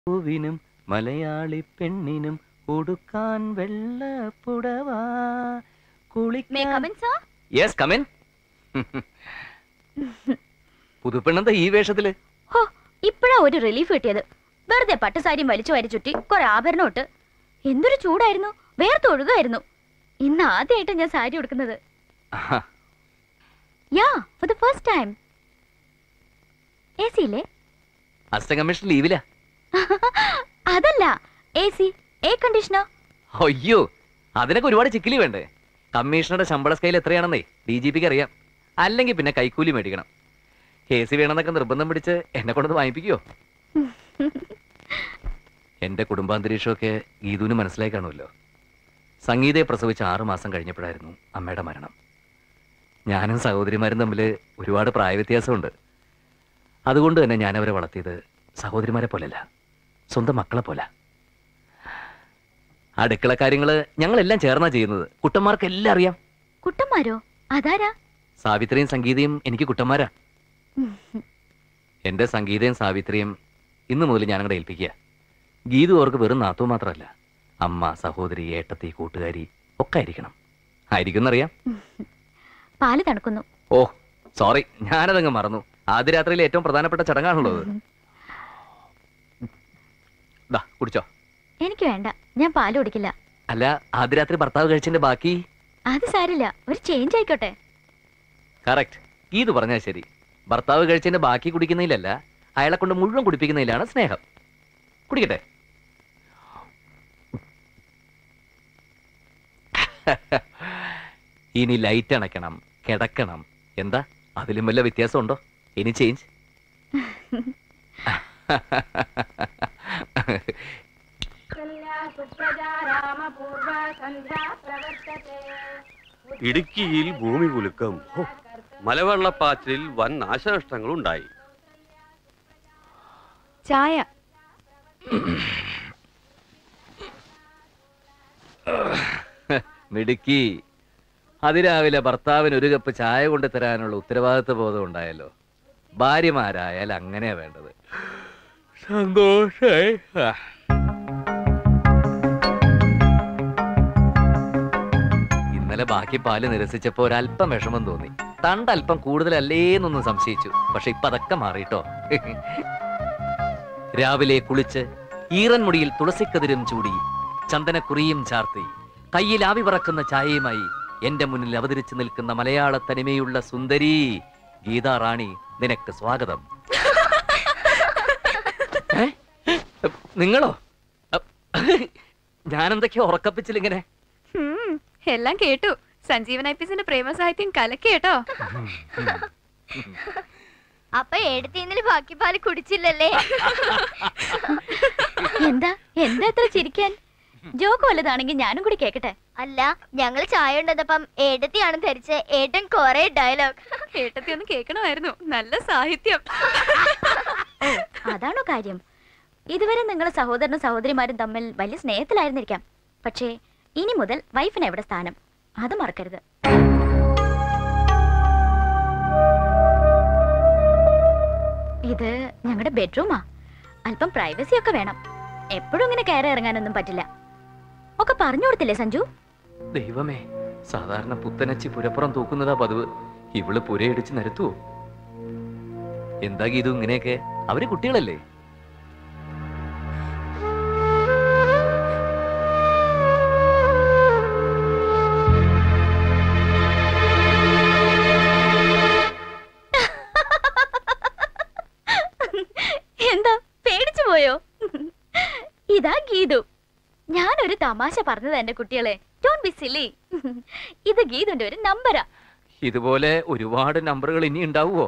പൂവിനും മലയാളി പെണ്ണിനും ഉടുക്കാൻ വെള്ളപ്പുടവ may come in sir yes come in പുതുപ്പെണ്ണെന്താ ഈ വേഷത്തില് ഹോ ഇപ്പഴാ ഒരു റിലീഫ് കിട്ടിയത് വെറുതെ പട്ടുസാരിയും വലിച്ചു വാരി ചുറ്റി കുറെ ആഭരണം ഇട്ട് എന്തൊരു ചൂടായിരുന്നു വേർത്തൊഴുകായിരുന്നു ഇന്ന് ആദ്യമായിട്ട് ഞാൻ സാരി ഉടുക്കുന്നത് ആഹാ, yeah for the first time A C ഇല്ലേ അസിസ്റ്റന്റ് കമ്മീഷൻ ലീവിലാ അതല്ല എ സി എയർ കണ്ടീഷണർ അയ്യോ അതിനൊക്കെ ഒരുപാട് ചിക്കിലി വേണ്ടേ കമ്മീഷണറുടെ ശമ്പള സ്കെയിൽ എത്രയാണെന്നേ ഡി ജി പിക്ക് അറിയാം അല്ലെങ്കിൽ പിന്നെ കൈക്കൂലി മേടിക്കണം എ സി വേണമെന്നൊക്കെ നിർബന്ധം പിടിച്ച് എന്നെ കൊണ്ടത് വാങ്ങിപ്പിക്കുവോ എന്റെ കുടുംബാന്തരീക്ഷമൊക്കെ ഗീതുവിന് മനസ്സിലായി കാണുമല്ലോ സംഗീതയെ പ്രസവിച്ച് ആറു മാസം കഴിഞ്ഞപ്പോഴായിരുന്നു അമ്മയുടെ മരണം ഞാനും സഹോദരിമാരും തമ്മിൽ ഒരുപാട് പ്രായവ്യത്യാസമുണ്ട് അതുകൊണ്ട് തന്നെ ഞാൻ അവരെ വളർത്തിയത് സഹോദരിമാരെ പോലല്ല സ്വന്തം മക്കളെ പോലെ അടുക്കള കാര്യങ്ങള് ഞങ്ങളെല്ലാം ചേർന്നാ ചെയ്യുന്നത് കുട്ടന്മാർക്ക് എല്ലാം അറിയാം കുട്ടന്മാരോ അതാരാ സാവിത്രിയും സംഗീതയും എനിക്ക് കുട്ടന്മാരാ എന്റെ സംഗീതയും സാവിത്രിയും ഇന്നു മുതൽ ഞാനങ്ങടെ ഏൽപ്പിക്കുക ഗീതു അവർക്ക് വെറും നാത്തു മാത്രമല്ല അമ്മ സഹോദരി ഏട്ടത്തി കൂട്ടുകാരി ഒക്കെ ആയിരിക്കണം ആയിരിക്കുന്നറിയാം പാല് തണുക്കുന്നു ഓ സോറി ഞാനതങ്ങ് മറന്നു ആദ്യ രാത്രിയിലെ ഏറ്റവും പ്രധാനപ്പെട്ട ചടങ്ങാണല്ലോ അത് ദാ കുടിച്ചോ എനിക്ക് വേണ്ട ഞാൻ പാല് കുടിക്കില്ല അല്ല ആദ്യ രാത്രി ഭർത്താവ് കഴിച്ചതിന്റെ ബാക്കി അത് സാരില്ല ഒരു ചേഞ്ച് ആയിക്കോട്ടെ കറക്റ്റ് ഗീതു പറഞ്ഞാൽ ശരി ഭർത്താവ് കഴിച്ചതിന്റെ ബാക്കി കുടിക്കുന്നതിലല്ല അയാളെ കൊണ്ട് മുഴുവൻ കുടിപ്പിക്കുന്നതിലാണ് സ്നേഹം കുടിക്കട്ടെ ഇനി ലൈറ്റ് അണയ്ക്കണം കിടക്കണം എന്താ അതിലും വല്ല വ്യത്യാസമുണ്ടോ ഇനി ചേഞ്ച് ഇടുക്കിയിൽ ഭൂമി കുലുക്കം ഹോ, മലവെള്ളപ്പാച്ചിലിൽ വൻ നാശനഷ്ടങ്ങളുണ്ടായി ചായ മിടുക്കി അതിരാവിലെ ഭർത്താവിന് ഒരു കപ്പ് ചായ കൊണ്ട് തരാനുള്ള ഉത്തരവാദിത്വ ബോധം ഉണ്ടായല്ലോ ഭാര്യമാരായാൽ അങ്ങനെയാ വേണ്ടത് സന്തോഷായി ആ. ഇന്നലെ ബാക്കി പാല് നിരസിച്ചപ്പോ ഒരല്പം വിഷമം തോന്നി തണ്ടല്പം കൂടുതലല്ലേന്നൊന്ന് സംശയിച്ചു പക്ഷെ ഇപ്പൊ അതൊക്കെ മാറിട്ടോ രാവിലെ കുളിച്ച് ഈറൻ മുടിയിൽ തുളസിക്കതിരും ചൂടി ചന്ദനക്കുറിയും ചാർത്തി കയ്യിൽ ആവി പറക്കുന്ന ചായയുമായി എന്റെ മുന്നിൽ അവതരിച്ചു നിൽക്കുന്ന മലയാള തനിമയുള്ള സുന്ദരി ഗീതാ റാണി നിനക്ക് സ്വാഗതം ഏ? നിങ്ങളോ ഞാനെന്തൊക്കെയോ ഉറക്കപ്പിച്ചിലിങ്ങനെ എല്ലാം കേട്ടു സഞ്ജീവൻ ഐപ്പിസിന്റെ പ്രേമസാഹിത്യം കലക്കി കേട്ടോ അപ്പൊ എടുത്ത് ഇന്നലെ ബാക്കി പാല് കുടിച്ചില്ലല്ലേ എന്താ എന്താ എത്ര ചിരിക്കാൻ ജോക്ക് വല്ലതാണെങ്കിൽ ഞാനും കൂടി കേക്കട്ടെ അല്ല ഞങ്ങൾ ചായ ഉണ്ടതപ്പം ഏടത്തിയാണ് ധരിച്ച് ഏട്ടൻ കൊറേ ഡയലോഗ് കേട്ടത്തി ഒന്ന് കേൾക്കണമായിരുന്നു നല്ല സാഹിത്യം അതാണോ കാര്യം ഇതുവരെ നിങ്ങൾ സഹോദരനും സഹോദരിമാരും തമ്മിൽ വലിയ സ്നേഹത്തിലായിരുന്നിരിക്കാം പക്ഷേ ഇനി മുതൽ വൈഫിന് എവിടെ സ്ഥാനം അത് മറക്കരുത് ഇത് ഞങ്ങളുടെ ബെഡ്റൂമാ അല്പം പ്രൈവസി ഒക്കെ വേണം എപ്പോഴും ഇങ്ങനെ കയറി ഇറങ്ങാനൊന്നും പറ്റില്ല ഒക്കെ പറഞ്ഞു കൊടുത്തില്ലേ സഞ്ജു ദൈവമേ സാധാരണ പുത്തനച്ചി പുരപ്പുറം തൂക്കുന്നതാ പതിവ് ഇവള് പുരയിടിച്ച് നിരത്തുവോ എന്താ ഗീതു ഇങ്ങനെയൊക്കെ അവര് കുട്ടികളല്ലേ എന്താ പേടിച്ചു പോയോ ഇതാ ഗീതു ഞാനൊരു തമാശ പറഞ്ഞത് എന്റെ കുട്ടികളെ ഡോൺ ബി സിലി ഇത് ഗീതുന്റെ ഒരു നമ്പരാ ഇതുപോലെ ഒരുപാട് നമ്പറുകൾ ഇനി ഉണ്ടാവുമോ